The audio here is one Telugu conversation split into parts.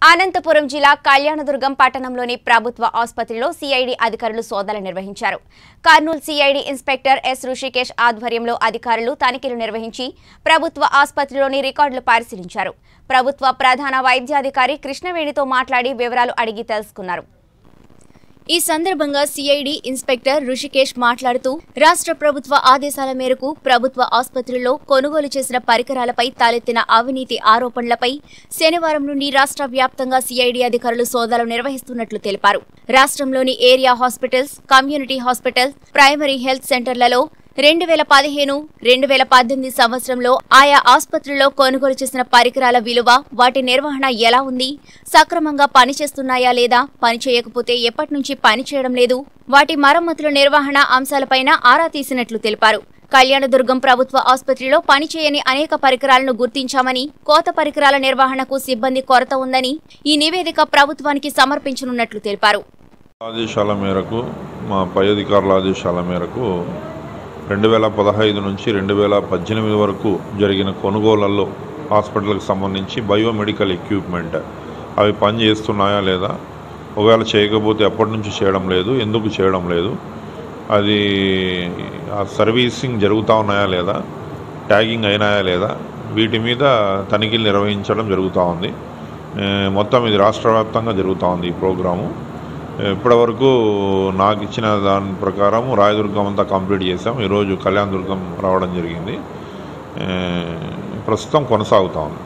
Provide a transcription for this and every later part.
అనంతపురం జిల్లా కళ్యాణదుర్గం పట్టణంలోని ప్రభుత్వ ఆసుపత్రిలో సిఐడి అధికారులు సోదాలు నిర్వహించారు Kurnool CID inspector S Rishikesh ఆధ్వర్యంలో అధికారులు తనిఖీలు నిర్వహించి ప్రభుత్వ ఆసుపత్రిలోని రికార్డులు పరిశీలించారు ప్రభుత్వ ప్రధాన వైద్యాధికారి కృష్ణవేణితో మాట్లాడి వివరాలు అడిగి తెలుసుకున్నారు ఈ సందర్భంగా సిఐడి ఇన్స్పెక్టర్ ఋషికేష్ మాట్లాడుతూ రాష్ట్ర ప్రభుత్వ ఆదేశాల మేరకు ప్రభుత్వ ఆసుపత్రుల్లో కొనుగోలు చేసిన పరికరాలపై తలెత్తిన అవినీతి ఆరోపణలపై శనివారం నుండి రాష్ట్ర వ్యాప్తంగా సిఐడి అధికారులు సోదాలు నిర్వహిస్తున్నట్లు తెలిపారు రాష్ట్రంలోని area hospitals community hospitals primary health సెంటర్లలో రెండు వేల పదిహేను రెండు వేల పద్దెనిమిది సంవత్సరంలో ఆయా ఆసుపత్రుల్లో కొనుగోలు చేసిన పరికరాల విలువ వాటి నిర్వహణ ఎలా ఉంది సక్రమంగా పనిచేస్తున్నాయా లేదా పనిచేయకపోతే ఎప్పటి నుంచి పనిచేయడం లేదు వాటి మరమ్మతుల నిర్వహణ అంశాలపైన ఆరా తీసినట్లు తెలిపారు కళ్యాణదుర్గం ప్రభుత్వ ఆసుపత్రిలో పనిచేయని అనేక పరికరాలను గుర్తించామని కోత పరికరాల నిర్వహణకు సిబ్బంది కొరత ఉందని ఈ నివేదిక ప్రభుత్వానికి సమర్పించనున్నట్లు తెలిపారు ఆదేశాల మేరకు మా పై అధికారుల ఆదేశాల మేరకు రెండు వేల పదహైదు నుంచి రెండు వేల పద్దెనిమిది వరకు జరిగిన కొనుగోళ్లలో హాస్పిటల్కి సంబంధించి బయోమెడికల్ ఎక్విప్మెంట్ అవి పని చేస్తున్నాయా లేదా ఒకవేళ చేయకపోతే ఎప్పటి నుంచి చేయడం లేదు ఎందుకు చేయడం లేదు అది ఆ సర్వీసింగ్ జరుగుతూ ఉన్నాయా లేదా ట్యాగింగ్ అయినాయా లేదా వీటి మీద తనిఖీలు నిర్వహించడం జరుగుతూ ఉంది ఏ, మొత్తం ఇది రాష్ట్ర వ్యాప్తంగా జరుగుతూ ఉంది ఈ ప్రోగ్రాము ఇప్పటివరకు నాకు ఇచ్చిన దాని ప్రకారం రాయదుర్గం అంతా కంప్లీట్ చేసాం ఈరోజు కళ్యాణ దుర్గం రావడం జరిగింది ఏ, ప్రస్తుతం కొనసాగుతా ఉంది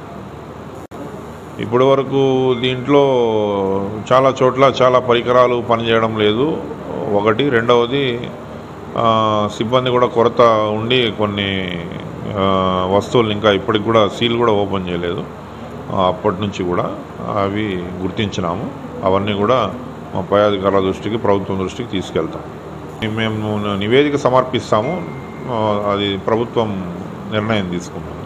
ఇప్పటి వరకు దీంట్లో చాలా చోట్ల చాలా పరికరాలు పనిచేయడం లేదు ఒకటి రెండవది ఆ, సిబ్బంది కూడా కొరత ఉండి కొన్ని ఆ, వస్తువులు ఇంకా ఇప్పటికి కూడా సీల్ కూడా ఓపెన్ చేయలేదు ఆ, అప్పటి నుంచి కూడా అవి గుర్తించినాము అవన్నీ కూడా మా పై అధికారుల దృష్టికి ప్రభుత్వం దృష్టికి తీసుకెళ్తాం మేము నివేదిక సమర్పిస్తాము ఆ, అది ప్రభుత్వం నిర్ణయం తీసుకుంటాం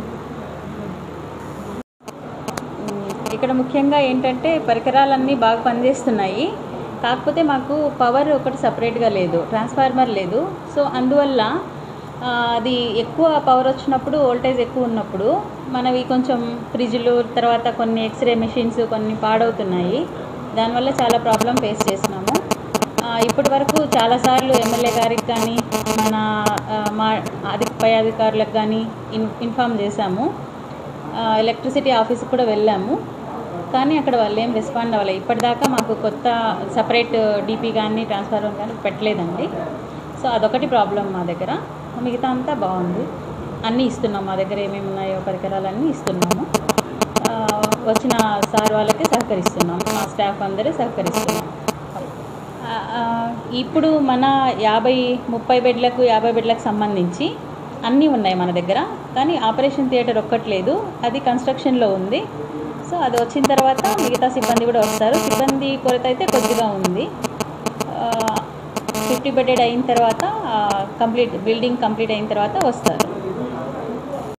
ఇక్కడ ముఖ్యంగా ఏంటంటే పరికరాలన్నీ బాగా పనిచేస్తున్నాయి కాకపోతే మాకు పవర్ ఒకటి సపరేట్గా లేదు ట్రాన్స్ఫార్మర్ లేదు సో అందువల్ల ఆ, అది ఎక్కువ పవర్ వచ్చినప్పుడు వోల్టేజ్ ఎక్కువ ఉన్నప్పుడు మనవి కొంచెం ఫ్రిడ్జ్లు తర్వాత కొన్ని ఎక్స్రే మెషిన్స్ కొన్ని పాడవుతున్నాయి దానివల్ల చాలా ప్రాబ్లం ఫేస్ చేసినాము ఆ, ఇప్పటి వరకు చాలాసార్లు ఎమ్మెల్యే గారికి కానీ మన ఆ, మా అధిక పై అధికారులకు కానీ ఇన్ ఇన్ఫామ్ చేశాము ఆ, ఎలక్ట్రిసిటీ ఆఫీస్కి కూడా వెళ్ళాము కానీ అక్కడ వాళ్ళు ఏం రెస్పాండ్ అవ్వలేదు ఇప్పటిదాకా మాకు కొత్త సపరేట్ డీపీ కానీ ట్రాన్స్ఫార్మర్ కానీ పెట్టలేదండి సో అదొకటి ప్రాబ్లం మా దగ్గర మిగతా అంతా బాగుంది అన్నీ ఇస్తున్నాం మా దగ్గర ఏమేమి ఉన్నాయో పరికరాలన్నీ ఇస్తున్నాము ఆ, వచ్చిన సార్ వాళ్ళకి సహకరిస్తున్నాం మా స్టాఫ్ అందరూ సహకరిస్తున్నాం ఆ, ఆ, ఇప్పుడు మన యాభై ముప్పై బెడ్లకు యాభై బెడ్లకు సంబంధించి అన్నీ ఉన్నాయి మన దగ్గర కానీ ఆపరేషన్ థియేటర్ ఒక్కట్లేదు అది కన్స్ట్రక్షన్లో ఉంది సో అది వచ్చిన తర్వాత మిగతా సిబ్బంది కూడా వస్తారు సిబ్బంది కొరత అయితే కొద్దిగా ఉంది ఫిఫ్టీ బెడెడ్ అయిన తర్వాత కంప్లీట్ బిల్డింగ్ కంప్లీట్ అయిన తర్వాత వస్తారు